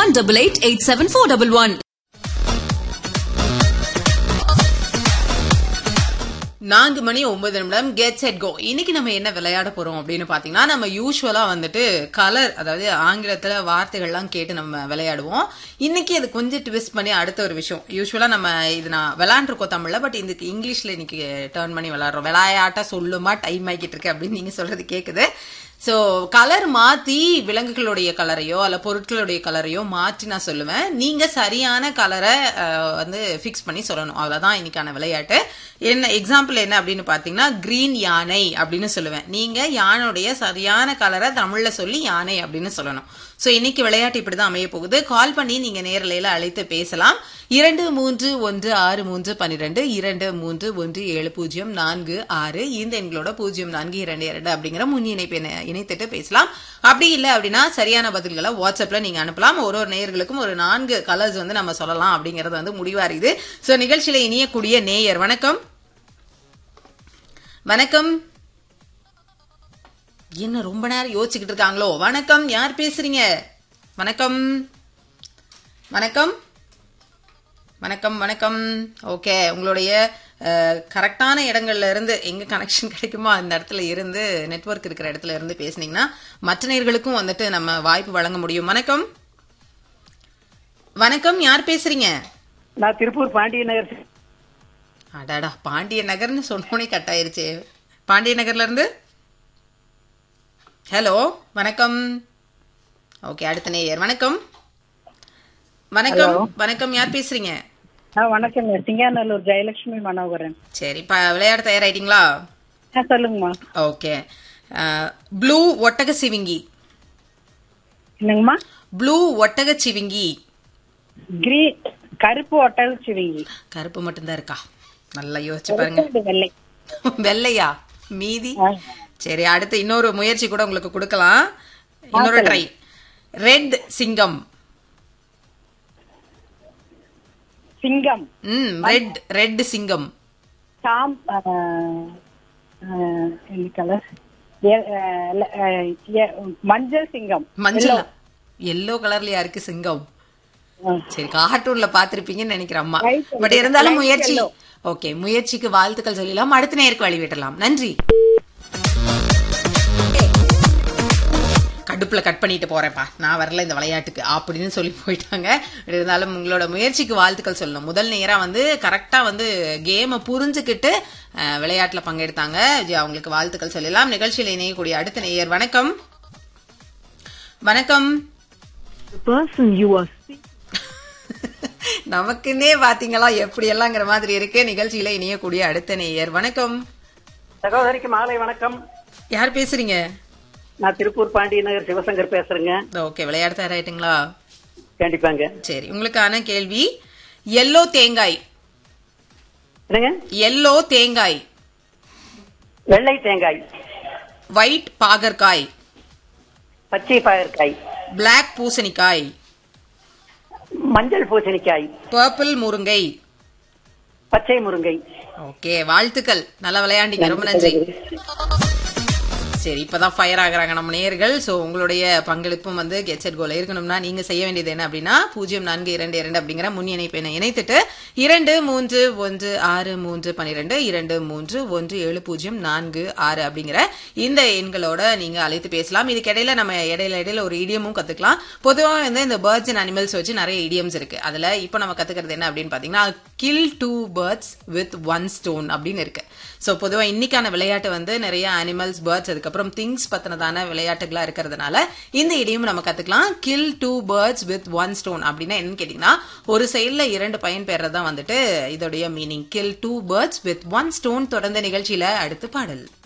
One double eight eight seven four double one நான்கு மணி ஒன்பது நிமிடம் கெட் செட் கோ இன்னைக்கு நம்ம என்ன விளையாட போறோம் அப்படின்னு பாத்தீங்கன்னா நம்ம யூஸ்வலா வந்துட்டு கலர் அதாவது ஆங்கிலத்துல வார்த்தைகள்லாம் கேட்டு நம்ம விளையாடுவோம் இன்னைக்கு அது கொஞ்சம் ட்விஸ்ட் பண்ணி அடுத்த ஒரு விஷயம் யூஸ்வலா நம்ம இது நான் விளையாண்டுருக்கோம் தமிழ்ல பட் இதுக்கு இங்கிலீஷ்ல இன்னைக்கு டேர்ன் பண்ணி விளையாடுறோம் விளையாட்ட சொல்லுமா டைம் ஆகிட்டு இருக்கு அப்படின்னு நீங்க சொல்றது கேக்குது சோ கலர் மாத்தி விலங்குகளுடைய கலரையோ அல்ல பொருட்களுடைய கலரையோ மாற்றி நான் சொல்லுவேன் நீங்க சரியான கலரை வந்து ஃபிக்ஸ் பண்ணி சொல்லணும் அவ்வளவுதான் இன்னைக்கான விளையாட்டு என்ன எக்ஸாம்பிள் என்ன அப்படின்னு பாத்தீங்கன்னா கிரீன் யானை அப்படின்னு சொல்லுவேன் நீங்க யானையுடைய சரியான கலரை தமிழ்ல சொல்லி யானை அப்படின்னு சொல்லணும் சோ இன்னைக்கு விளையாட்டு இப்படிதான் அமைய போகுது கால் பண்ணி நீங்க நேரலையில அழைத்து பேசலாம் இரண்டு மூன்று ஒன்று ஆறு மூன்று பன்னிரெண்டு இரண்டு மூன்று ஒன்று ஏழு பூஜ்ஜியம் நான்கு ஆறு இந்த எண்களோட பூஜ்ஜியம் நான்கு இரண்டு இரண்டு அப்படிங்கிற முன் இணைப்பு இணை- இணைத்துட்டு பேசலாம் அப்படி இல்லை அப்படின்னா சரியான பதில்களை வாட்ஸ்அப்ல நீங்க அனுப்பலாம் ஒரு ஒரு நேயர்களுக்கும் ஒரு நான்கு கலர்ஸ் வந்து நம்ம சொல்லலாம் அப்படிங்கறது வந்து முடிவாரிது சோ நிகழ்ச்சியில இணையக்கூடிய நேயர் வணக்கம் வணக்கம் என்ன ரொம்ப நேரம் யோசிச்சுக்கிட்டு இருக்காங்களோ வணக்கம் யார் பேசுறீங்க வணக்கம் வணக்கம் வணக்கம் வணக்கம் ஓகே உங்களுடைய கரெக்டான இடங்கள்ல இருந்து எங்க கனெக்ஷன் கிடைக்குமோ அந்த இடத்துல இருந்து நெட்வொர்க் இருக்கிற இடத்துல இருந்து பேசுனீங்கன்னா மற்ற நேயர்களுக்கும் வந்துட்டு நம்ம வாய்ப்பு வழங்க முடியும் வணக்கம் வணக்கம் யார் பேசுறீங்க நான் திருப்பூர் பாண்டிய நகர் அடாடா பாண்டிய நகர்னு சொன்னோனே கட் ஆயிருச்சு பாண்டிய நகர்ல இருந்து ஹலோ வணக்கம் ஓகே அடுத்த நேயர் வணக்கம் வணக்கம் வணக்கம் யார் பேசுறீங்க ஆ வணக்கங்க சிங்காநல்லூர் ஜெயலட்சுமி மனோகரன் சரி இப்ப விளையாட தயாராயிட்டீங்களா ஆ சொல்லுங்கம்மா ஓகே ப்ளூ ஒட்டக சிவிங்கி என்னங்கம்மா ப்ளூ ஒட்டக சிவிங்கி கிரீன் கருப்பு ஒட்டல் சிவிங்கி கருப்பு மட்டும்தான் இருக்கா நல்லா யோசிச்சு பாருங்க இது வெள்ளை வெள்ளையா மீதி ஆ. சரி அடுத்து இன்னொரு முயற்சி கூட உங்களுக்கு கொடுக்கலாம் இன்னொரு ட்ரை ரெட் சிங்கம் சிங்கம் ம் ரெட் ரெட் சிங்கம் சாம் ஆ, ஆ, என்ன கலர் மஞ்சள் சிங்கம் மஞ்சள் எல்லோ கலர்லயா இருக்கு சிங்கம் ஆ. சரி கார்ட்டூன்ல பாத்திருப்பீங்கன்னு நினைக்கிறேன் அம்மா Light பட் இருந்தாலும் light முயற்சி yellow. ஓகே முயற்சிக்கு வாழ்த்துக்கள் சொல்லலாம் அடுத்த நேருக்கு வழிவிடலாம் நன்றி கடுப்புல கட் பண்ணிட்டு போறேன்ப்பா நான் வரல இந்த விளையாட்டுக்கு அப்படின்னு சொல்லி போயிட்டாங்க பட் இருந்தாலும் உங்களோட முயற்சிக்கு வாழ்த்துக்கள் சொல்லணும் முதல் நேரா வந்து கரெக்டா வந்து கேமை புரிஞ்சுக்கிட்டு அஹ், விளையாட்டுல பங்கெடுத்தாங்க ஜி, அவங்களுக்கு வாழ்த்துக்கள் சொல்லலாம் நிகழ்ச்சியில் இணையக்கூடிய அடுத்த நேயர் வணக்கம் வணக்கம் The person you are speaking நமக்குன்னே பாத்தீங்களா எப்படி எல்லாங்கிற மாதிரி இருக்கு நிகழ்ச்சியில இணையக்கூடிய அடுத்த நேயர் வணக்கம் சகோதரிக்கு மாலை வணக்கம் யார் பேசுறீங்க நான் திருப்பூர் பாண்டிய நகர் சிவசங்கர் பேசுறேங்க ஓகே விளையாட தயாராயிட்டுங்களா கண்டிப்பாங்க சரி உங்களுக்கான கேள்வி எல்லோ தேங்காய் என்னங்க எல்லோ தேங்காய் வெள்ளை தேங்காய் ஒயிட் பாகற்காய் பச்சை பாகற்காய் பிளாக் பூசணிக்காய் மஞ்சள் பூசணிக்காய் பர்பிள் முருங்கை பச்சை முருங்கை ஓகே வாழ்த்துக்கள் நல்லா விளையாண்டீங்க ரொம்ப நன்றி சரி இப்பதான் ஃபயர் ஆகுறாங்க நம்ம நேயர்கள் சோ உங்களுடைய பங்களிப்பும் வந்து கெட்செட் கோல இருக்கணும்னா நீங்க செய்ய வேண்டியது என்ன அப்படின்னா பூஜ்ஜியம் நான்கு இரண்டு இரண்டு அப்படிங்கிற முன் இணைப்பு எண்ணை இணைத்துட்டு இரண்டு மூன்று ஒன்று ஆறு மூன்று பன்னிரெண்டு இரண்டு மூன்று ஒன்று ஏழு பூஜ்ஜியம் நான்கு ஆறு அப்படிங்கிற இந்த எண்களோட நீங்க அழைத்து பேசலாம் இதுக்கு இடையில நம்ம இடையில இடையில ஒரு இடியமும் கத்துக்கலாம் பொதுவா வந்து இந்த பேர்ட்ஸ் அண்ட் அனிமல்ஸ் வச்சு நிறைய இடியம்ஸ் இருக்கு அதுல இப்போ நம்ம கத்துக்கிறது என்ன அப்படின்னு பாத்தீங்கன்னா kill two birds with one stone அப்படின்னு இருக்கு சோ பொதுவா இன்னைக்கான விளையாட்டு வந்து நிறைய அனிமல்ஸ் பேர்ட்ஸ் அதுக்கப்புறம் திங்ஸ் பத்தினதான விளையாட்டுகளா இருக்கிறதுனால இந்த இடியும் நம்ம கத்துக்கலாம் kill two birds with one stone அப்படின்னா என்னன்னு கேட்டீங்கன்னா ஒரு செயல்ல இரண்டு பயன் பெறதான் வந்துட்டு இதோடைய meaning kill two birds with one stone தொடர்ந்த நிகழ்ச்சியில அடுத்து பாடல்